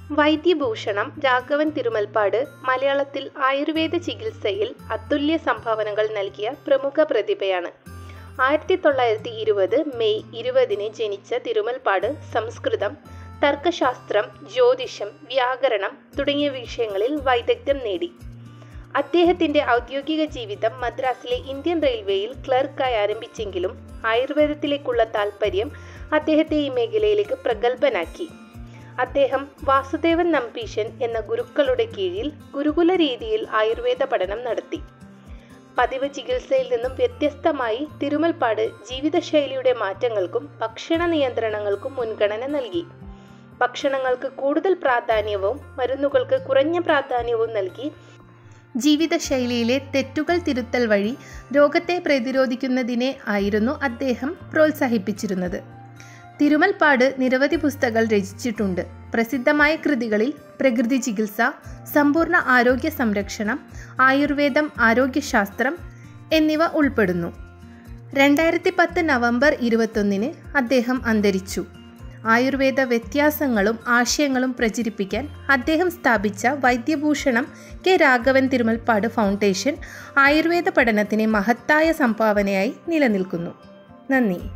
വൈദ്യഭൂഷണം രാഘവൻ തിരുമൽപ്പാട് മലയാളത്തിൽ ആയുർവേദ ചികിത്സയിൽ അതുല്യ സംഭാവനകൾ നൽകിയ പ്രമുഖ പ്രതിഭയാണ് ആയിരത്തി തൊള്ളായിരത്തി ഇരുപത് മെയ് ഇരുപതിന് ജനിച്ച തിരുമൽപ്പാട് സംസ്കൃതം തർക്കശാസ്ത്രം ജ്യോതിഷം വ്യാകരണം തുടങ്ങിയ വിഷയങ്ങളിൽ വൈദഗ്ധ്യം നേടി അദ്ദേഹത്തിന്റെ ഔദ്യോഗിക ജീവിതം മദ്രാസിലെ ഇന്ത്യൻ റെയിൽവേയിൽ ക്ലർക്കായി ആരംഭിച്ചെങ്കിലും ആയുർവേദത്തിലേക്കുള്ള താൽപ്പര്യം അദ്ദേഹത്തെ ഈ മേഖലയിലേക്ക് പ്രഗത്ഭനാക്കി അദ്ദേഹം വാസുദേവൻ നമ്പീശൻ എന്ന ഗുരുക്കളുടെ കീഴിൽ ഗുരുകുല രീതിയിൽ ആയുർവേദ പഠനം നടത്തി പതിവ് ചികിത്സയിൽ നിന്നും വ്യത്യസ്തമായി തിരുമൽപ്പാട് ജീവിതശൈലിയുടെ മാറ്റങ്ങൾക്കും ഭക്ഷണ നിയന്ത്രണങ്ങൾക്കും മുൻഗണന നൽകി ഭക്ഷണങ്ങൾക്ക് കൂടുതൽ പ്രാധാന്യവും മരുന്നുകൾക്ക് കുറഞ്ഞ പ്രാധാന്യവും നൽകി ജീവിതശൈലിയിലെ തെറ്റുകൾ തിരുത്തൽ വഴി രോഗത്തെ പ്രതിരോധിക്കുന്നതിനെ ആയിരുന്നു അദ്ദേഹം പ്രോത്സാഹിപ്പിച്ചിരുന്നത് തിരുമൽപ്പാട് നിരവധി പുസ്തകങ്ങൾ രചിച്ചിട്ടുണ്ട് പ്രസിദ്ധമായ കൃതികളിൽ പ്രകൃതി ചികിത്സ സമ്പൂർണ്ണ ആരോഗ്യ സംരക്ഷണം ആയുർവേദം ആരോഗ്യശാസ്ത്രം എന്നിവ ഉൾപ്പെടുന്നു രണ്ടായിരത്തി പത്ത് നവംബർ ഇരുപത്തൊന്നിന് അദ്ദേഹം അന്തരിച്ചു ആയുർവേദ വ്യത്യാസങ്ങളും ആശയങ്ങളും പ്രചരിപ്പിക്കാൻ അദ്ദേഹം സ്ഥാപിച്ച വൈദ്യഭൂഷണം കെ രാഘവൻ തിരുമൽപ്പാട് ഫൗണ്ടേഷൻ ആയുർവേദ പഠനത്തിന് മഹത്തായ സംഭാവനയായി നിലനിൽക്കുന്നു നന്ദി